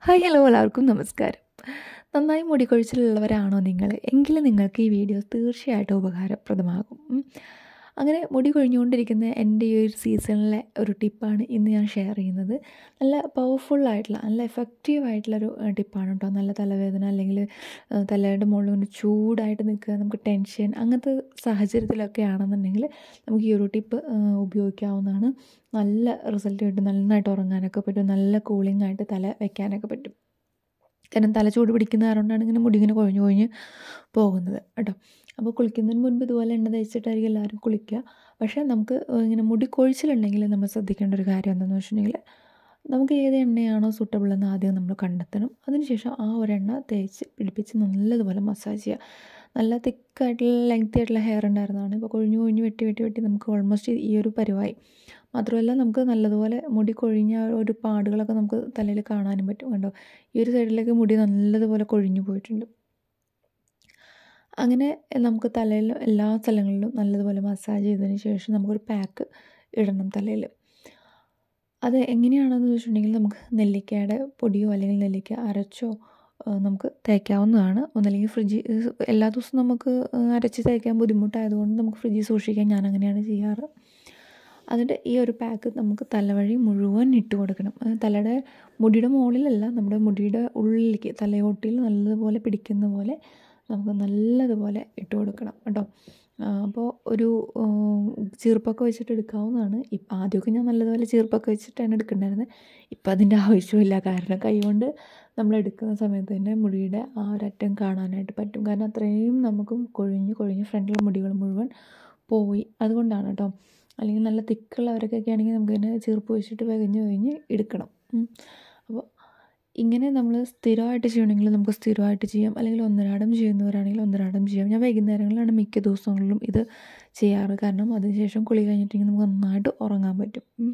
Hi hello എല്ലാവർക്കും നമസ്കാരം നന്നായി മുടി കൊഴിച്ചിലുള്ളവരാണോ നിങ്ങൾ എങ്കിൽ നിങ്ങൾക്ക് ഈ വീഡിയോ തീർച്ചയായിട്ടും ഉപകാരപ്രദമാകും ഉം. അങ്ങനെ മുടി കൊഴിഞ്ഞുകൊണ്ടിരിക്കുന്ന എൻ്റെ ഈ ഒരു സീസണിലെ ഒരു ടിപ്പാണ് ഇന്ന് ഞാൻ ഷെയർ ചെയ്യുന്നത് നല്ല പവർഫുൾ ആയിട്ടുള്ള നല്ല എഫക്റ്റീവ് ആയിട്ടുള്ളൊരു ഏഹ്, ടിപ്പാണ് കേട്ടോ നല്ല തലവേദന അല്ലെങ്കിൽ ഏഹ്, തലയുടെ മുകളിൽ കൊണ്ട് ചൂടായിട്ട് നിൽക്കുക നമുക്ക് ടെൻഷൻ അങ്ങനത്തെ സാഹചര്യത്തിലൊക്കെ ആണെന്നുണ്ടെങ്കിൽ നമുക്ക് ഈ ഒരു ടിപ്പ് ഏഹ്, ഉപയോഗിക്കാവുന്നതാണ് നല്ല റിസൾട്ട് കിട്ടും നന്നായിട്ട് ഉറങ്ങാനൊക്കെ പറ്റും നല്ല കൂളിംഗ് ആയിട്ട് തല വെക്കാനൊക്കെ പറ്റും കാരണം തല ചൂട് പിടിക്കുന്ന കാരണമാണ് ഇങ്ങനെ മുടി ഇങ്ങനെ കൊഴിഞ്ഞു കൊഴിഞ്ഞ് പോകുന്നത് കേട്ടോ അപ്പോൾ കുളിക്കുന്നതിന് മുൻപ് ഇതുപോലെ എണ്ണ തേച്ചിട്ടായിരിക്കും എല്ലാവരും കുളിക്കുക പക്ഷേ നമുക്ക് ഇങ്ങനെ മുടി കൊഴിച്ചിലുണ്ടെങ്കിൽ നമ്മൾ ശ്രദ്ധിക്കേണ്ട ഒരു കാര്യം എന്താണെന്ന് വെച്ചിട്ടുണ്ടെങ്കിൽ നമുക്ക് ഏത് എണ്ണയാണോ സൂട്ടബിൾ എന്ന് ആദ്യം നമ്മൾ കണ്ടെത്തണം അതിനുശേഷം ആ ഒരു എണ്ണ തേച്ച് പിടിപ്പിച്ച് നല്ലതുപോലെ മസാജ് ചെയ്യുക നല്ല തിക്കായിട്ടുള്ള ലെങ്തി ആയിട്ടുള്ള ഹെയർ ഉണ്ടായിരുന്നതാണ് ഇപ്പോൾ കൊഴിഞ്ഞു കൊഴിഞ്ഞ് വെട്ടി വെട്ടി വെട്ടി നമുക്ക് ഓൾമോസ്റ്റ് ഈ ഒരു പരിവായി മാത്രമല്ല നമുക്ക് നല്ലതുപോലെ മുടി കൊഴിഞ്ഞ ആ ഒരു പാടുകളൊക്കെ നമുക്ക് തലയിൽ കാണാനും പറ്റും കണ്ടോ ഈ ഒരു സൈഡിലേക്ക് മുടി നല്ലതുപോലെ കൊഴിഞ്ഞു പോയിട്ടുണ്ട് അങ്ങനെ നമുക്ക് തലയിൽ എല്ലാ സ്ഥലങ്ങളിലും നല്ലതുപോലെ മസാജ് ചെയ്തതിന് ശേഷം നമുക്കൊരു പാക്ക് ഇടണം തലയിൽ അത് എങ്ങനെയാണെന്ന് വെച്ചിട്ടുണ്ടെങ്കിൽ നമുക്ക് നെല്ലിക്കയുടെ പൊടിയോ അല്ലെങ്കിൽ നെല്ലിക്ക അരച്ചോ ആ, നമുക്ക് തേക്കാവുന്നതാണ് ഒന്നല്ലെങ്കിൽ ഫ്രിഡ്ജിൽ എല്ലാ ദിവസവും നമുക്ക് ആ, അരച്ച് തേക്കാൻ ബുദ്ധിമുട്ടായതുകൊണ്ട് നമുക്ക് ഫ്രിഡ്ജിൽ സൂക്ഷിക്കാൻ ഞാൻ അങ്ങനെയാണ് ചെയ്യാറ് അതിൻ്റെ ഈ ഒരു പാക്ക് നമുക്ക് തലവഴി മുഴുവൻ ഇട്ട് കൊടുക്കണം ആ, തലയുടെ മുടിയുടെ മുകളിലല്ല നമ്മുടെ മുടിയുടെ ഉള്ളിലേക്ക് തലയോട്ടിയിൽ നല്ലതുപോലെ പിടിക്കുന്ന പോലെ നമുക്ക് നല്ലതുപോലെ ഇട്ട് കൊടുക്കണം കേട്ടോ ആ, അപ്പോൾ ഒരു ഉം, ചീർപ്പൊക്കെ വെച്ചിട്ട് എടുക്കാവുന്നതാണ് ഇപ്പം ആദ്യമൊക്കെ ഞാൻ നല്ലതുപോലെ ചീർപ്പൊക്കെ വെച്ചിട്ടാണ് എടുക്കേണ്ടായിരുന്നത് ഇപ്പം അതിൻ്റെ ആവശ്യമില്ല കാരണം കൈകൊണ്ട് നമ്മൾ എടുക്കുന്ന സമയത്ത് തന്നെ മുടിയുടെ ആ ഒരറ്റം കാണാനായിട്ട് പറ്റും കാരണം അത്രയും നമുക്ക് കൊഴിഞ്ഞ് കൊഴിഞ്ഞ് ഫ്രണ്ടിലെ മുടികൾ മുഴുവൻ പോയി അതുകൊണ്ടാണ് കേട്ടോ അല്ലെങ്കിൽ നല്ല തിക്കുള്ളവരൊക്കെ ആണെങ്കിൽ നമുക്കിങ്ങനെ ചീർപ്പ് വെച്ചിട്ട് വകഞ്ഞ് കഴിഞ്ഞ് എടുക്കണം ഉം. അപ്പോൾ ഇങ്ങനെ നമ്മൾ സ്ഥിരമായിട്ട് ചെയ്യണമെങ്കിൽ നമുക്ക് സ്ഥിരമായിട്ട് ചെയ്യാം അല്ലെങ്കിൽ ഒന്നരാടം ചെയ്യുന്നവരാണെങ്കിൽ ഒന്നരാടം ചെയ്യാം ഞാൻ വൈകുന്നേരങ്ങളിലാണ് മിക്ക ദിവസങ്ങളിലും ഇത് ചെയ്യാറ് കാരണം അതിനുശേഷം കുളി കഴിഞ്ഞിട്ടുണ്ടെങ്കിൽ നമുക്ക് നന്നായിട്ട് ഉറങ്ങാൻ പറ്റും ഉം.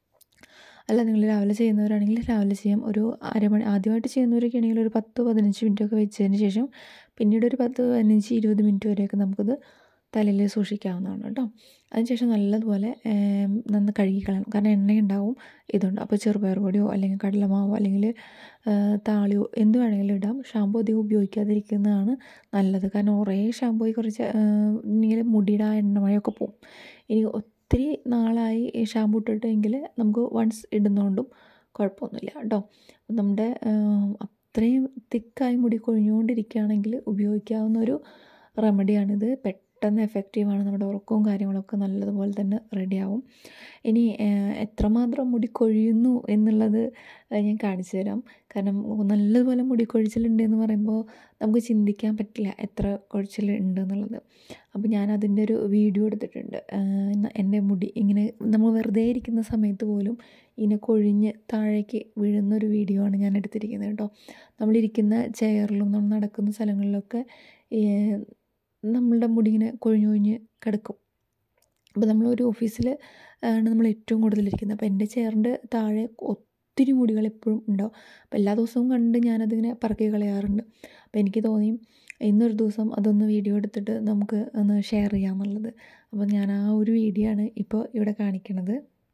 അല്ല നിങ്ങൾ രാവിലെ ചെയ്യുന്നവരാണെങ്കിൽ രാവിലെ ചെയ്യാം ഒരു അരമണി ആദ്യമായിട്ട് ചെയ്യുന്നവരൊക്കെ ആണെങ്കിൽ ഒരു പത്ത് പതിനഞ്ച് മിനിറ്റൊക്കെ വെച്ചതിന് ശേഷം പിന്നീട് ഒരു പത്ത് പതിനഞ്ച് ഇരുപത് മിനിറ്റ് വരെയൊക്കെ നമുക്കത് തലയിൽ സൂക്ഷിക്കാവുന്നതാണ് കേട്ടോ അതിനുശേഷം നല്ലതുപോലെ ഏം, നന്ന് കഴുകി കളയണം കാരണം എണ്ണയുണ്ടാവും ഇതുണ്ട് അപ്പോൾ ചെറുപയർ പൊടിയോ അല്ലെങ്കിൽ കടലമാവോ അല്ലെങ്കിൽ താളിയോ എന്ത് വേണമെങ്കിലും ഇടാം ഷാമ്പു അധികം ഉപയോഗിക്കാതിരിക്കുന്നതാണ് നല്ലത് കാരണം കുറേ ഷാമ്പൂയിൽ കുറച്ച് ഇങ്ങനെ മുടിയുടെ ആ എണ്ണമയൊക്കെ പോവും ഇനി ഒത്തിരി നാളായി ഈ ഷാമ്പു ഇട്ടിട്ടെങ്കിൽ നമുക്ക് വൺസ് ഇടുന്നതുകൊണ്ടും കുഴപ്പമൊന്നുമില്ല കേട്ടോ നമ്മുടെ ആം, അത്രയും തിക്കായി മുടി കൊഴിഞ്ഞുകൊണ്ടിരിക്കുകയാണെങ്കിൽ ഉപയോഗിക്കാവുന്ന ഒരു റെമഡിയാണിത് പെട്ടെന്ന് എഫക്റ്റീവാണ് നമ്മുടെ ഉറക്കവും കാര്യങ്ങളൊക്കെ നല്ലതുപോലെ തന്നെ റെഡിയാവും ഇനി ഏഹ്, എത്രമാത്രം മുടി കൊഴിയുന്നു എന്നുള്ളത് ഏഹ്, ഞാൻ കാണിച്ചു തരാം കാരണം നല്ലതുപോലെ മുടി കൊഴിച്ചിലുണ്ട് എന്ന് പറയുമ്പോൾ നമുക്ക് ചിന്തിക്കാൻ പറ്റില്ല എത്ര കൊഴിച്ചിൽ ഉണ്ട് എന്നുള്ളത് അപ്പോൾ ഞാൻ അതിൻ്റെ ഒരു വീഡിയോ എടുത്തിട്ടുണ്ട് ഏഹ്, ന- എൻ്റെ മുടി ഇങ്ങനെ നമ്മൾ വെറുതെ ഇരിക്കുന്ന സമയത്ത് പോലും ഇങ്ങനെ കൊഴിഞ്ഞ് താഴേക്ക് വീഴുന്ന ഒരു വീഡിയോ ആണ് ഞാൻ എടുത്തിരിക്കുന്നത് കേട്ടോ നമ്മളിരിക്കുന്ന ചെയറിലും നമ്മൾ നടക്കുന്ന സ്ഥലങ്ങളിലൊക്കെ ഏഹ്, നമ്മളുടെ മുടി ഇങ്ങനെ കൊഴിഞ്ഞു കൊഴിഞ്ഞ് കിടക്കും അപ്പോൾ നമ്മളൊരു ഓഫീസിൽ ആണ് നമ്മൾ ഏറ്റവും കൂടുതലിരിക്കുന്നത് അപ്പോൾ എൻ്റെ ചെയറിൻ്റെ താഴെ ഒത്തിരി മുടികൾ എപ്പോഴും ഉണ്ടാവും അപ്പോൾ എല്ലാ ദിവസവും കണ്ട് ഞാനതിങ്ങനെ പറക്കി കളയാറുണ്ട് അപ്പോൾ എനിക്ക് തോന്നി ഇന്നൊരു ദിവസം അതൊന്ന് വീഡിയോ എടുത്തിട്ട് നമുക്ക് ഒന്ന് ഷെയർ ചെയ്യാമെന്നുള്ളത് അപ്പോൾ ഞാൻ ആ ഒരു വീഡിയോ ആണ് ഇപ്പോൾ ഇവിടെ കാണിക്കണത്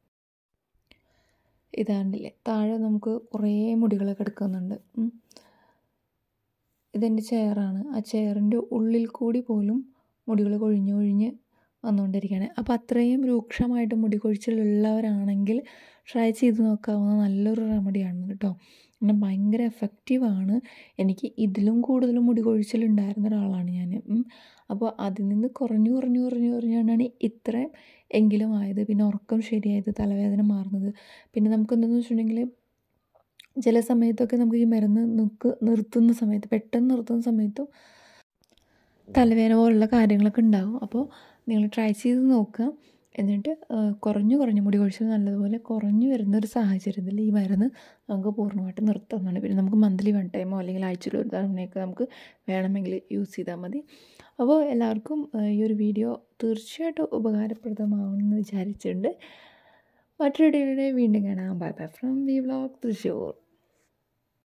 ഇതാണ്ടില്ലേ താഴെ നമുക്ക് കുറേ മുടികൾ കിടക്കുന്നുണ്ട് ഉം. ഇതെൻ്റെ ചെയറാണ് ആ ചെയറിൻ്റെ ഉള്ളിൽ കൂടി പോലും മുടികൾ കൊഴിഞ്ഞ് കൊഴിഞ്ഞ് വന്നുകൊണ്ടിരിക്കുകയാണ് അപ്പോൾ അത്രയും രൂക്ഷമായിട്ട് മുടി കൊഴിച്ചിലുള്ളവരാണെങ്കിൽ ട്രൈ ചെയ്ത് നോക്കാവുന്ന നല്ലൊരു റെമഡിയാണ് കേട്ടോ കാരണം ഭയങ്കര എഫക്റ്റീവാണ് എനിക്ക് ഇതിലും കൂടുതലും മുടി കൊഴിച്ചിലുണ്ടായിരുന്ന ഒരാളാണ് ഞാൻ ഉം. അപ്പോൾ അതിൽ നിന്ന് കുറഞ്ഞു കുറഞ്ഞു കുറഞ്ഞു കുറഞ്ഞാണ് ഇത്രയും എങ്കിലും ആയത് പിന്നെ ഉറക്കം ശരിയായത് തലവേദന മാറുന്നത് പിന്നെ നമുക്ക് എന്താണെന്ന് വെച്ചിട്ടുണ്ടെങ്കിൽ ചില സമയത്തൊക്കെ നമുക്ക് ഈ മരുന്ന് നിക്ക് നിർത്തുന്ന സമയത്ത് പെട്ടെന്ന് നിർത്തുന്ന സമയത്തും തലവേദന പോലുള്ള കാര്യങ്ങളൊക്കെ ഉണ്ടാകും അപ്പോൾ നിങ്ങൾ ട്രൈ ചെയ്ത് നോക്കുക എന്നിട്ട് ആ, കുറഞ്ഞു കുറഞ്ഞു മുടി കൊഴിച്ചിൽ നല്ലതുപോലെ കുറഞ്ഞു വരുന്ന ഒരു സാഹചര്യത്തിൽ ഈ മരുന്ന് നമുക്ക് പൂർണ്ണമായിട്ട് നിർത്താവുന്നതാണ് പിന്നെ നമുക്ക് മന്ത്ലി വൺ ടൈമോ അല്ലെങ്കിൽ ആഴ്ചയിൽ ഒരു തവണയൊക്കെ നമുക്ക് വേണമെങ്കിൽ യൂസ് ചെയ്താൽ മതി അപ്പോൾ എല്ലാവർക്കും ആ, ഈ ഒരു വീഡിയോ തീർച്ചയായിട്ടും ഉപകാരപ്രദമാവുമെന്ന് വിചാരിച്ചിട്ടുണ്ട് മറ്റൊരു വീഡിയോയുടെ വീണ്ടും കാണാം bye bye from V vlog Thrissur